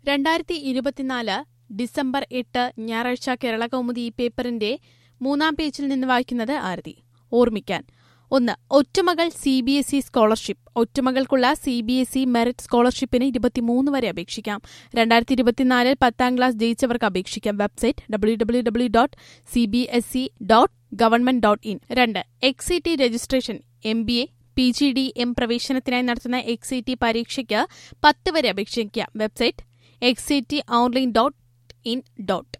രണ്ടായിരത്തി ഇരുപത്തിനാല് ഡിസംബർ എട്ട് ഞായറാഴ്ച കേരള കൗമുദി ഈ പേപ്പറിന്റെ മൂന്നാം പേജിൽ നിന്ന് വായിക്കുന്നത് ആരതി ഓർമ്മിക്കാൻ ഒന്ന് ഒറ്റമകൾ C B S E scholarship ഒറ്റമകൾക്കുള്ള C B S E merit സ്കോളർഷിപ്പിന് ഇരുപത്തിമൂന്ന് വരെ അപേക്ഷിക്കാം രണ്ടായിരത്തി ഇരുപത്തിനാലിൽ പത്താം ക്ലാസ് ജയിച്ചവർക്ക് അപേക്ഷിക്കാം website W W W dot C B S E dot government dot in രണ്ട് X T registration M B A P G D M പ്രവേശനത്തിനായി നടത്തുന്ന എക്സ് ടി പരീക്ഷയ്ക്ക് പത്ത് വരെ അപേക്ഷിക്കാം website X T online dot in dot